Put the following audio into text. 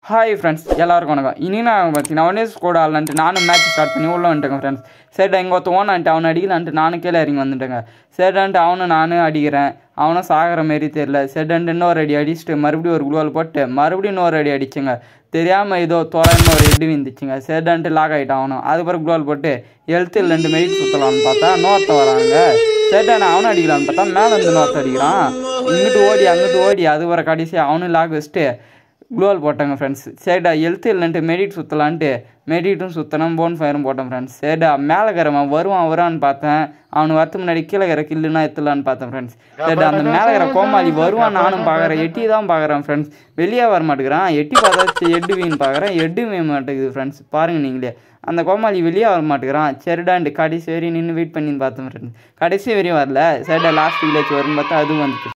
hi friends எல்லாருக்கும் வணக்கம் இனி நான் பார்த்தீங்கன்னா ஒன்னே ஸ்கோட் ஆடலான்ட்டு நானும் மேட்ச் ஸ்டார்ட் பண்ணி உள்ள வந்துட்டேங்க ஃப்ரெண்ட்ஸ் சரிடா இங்கே ஒருத்த ஓனான்ட்டு அவனை அடிக்கலான்ட்டு நானும் கீழே இறங்கி வந்துட்டேங்க சரிடான்ட்டு அவனும் நானும் அடிக்கிறேன் அவனும் சாகிற மாரி தெரியல சரிடான்ட்டு இன்னொரு அடி அடிச்சுட்டு மறுபடியும் ஒரு குளோல் போட்டு மறுபடியும் இன்னொரு அடி அடிச்சுங்க தெரியாமல் ஏதோ தோராயமாக ஒரு எட்டு விந்துச்சுங்க சரிடான்ட்டு லாக் ஆகிட்டான் அவனும் அதுக்கப்புறம் குளோல் போட்டு எழுத்து ரெண்டு மெரிட் சுற்றலாம்னு பார்த்தா நோத்த வராங்க சரிடா நான் அவனும் அடிக்கலான்னு பார்த்தா மேலே இருந்து நோத்த அடிக்கிறான் இங்கிட்டு ஓடி அங்கிட்டு ஓடி அது வர கடைசி அவனும் லாக் வச்சுட்டு குளோவல் போட்டாங்க ஃப்ரெண்ட்ஸ் சரிடா எழுத்து இல்லைன்ட்டு மெடிட் சுற்றலான்ட்டு மெடிட்டும் சுற்றணும் போன் ஃபயரும் போட்டேன் ஃப்ரெண்ட்ஸ் சரிடா மேலே இருக்கிறவன் வருவான் வருவான்னு பார்த்தேன் அவனு வரத்து முன்னாடி கீழே இருக்கிற கில்லுனா எத்தலான்னு பார்த்தேன் ஃப்ரெண்ட்ஸ் சரிடா அந்த மேலே இருக்கிற கோமாளி வருவான் நானும் பார்க்குறேன் எட்டி தான் பார்க்குறேன் ஃப்ரெண்ட்ஸ் வெளியே வர மாட்டேங்கிறான் எட்டி பார்த்தா எட்டுவின்னு பார்க்குறேன் எட்டுவே மாட்டேங்குது ஃப்ரெண்ட்ஸ் பாருங்கள் நீங்களே அந்த கோமாளி வெளியே வர மாட்டேங்கிறான் சரிடான்ட்டு கடைசி வரையும் நின்று வெயிட் பண்ணி பார்த்தேன் ஃப்ரெண்ட்ஸ் கடைசி வரையும் வரல சரிடா லாஸ்ட் வில்லேஜ் வரும்னு பார்த்தா அதுவும் வந்துச்சு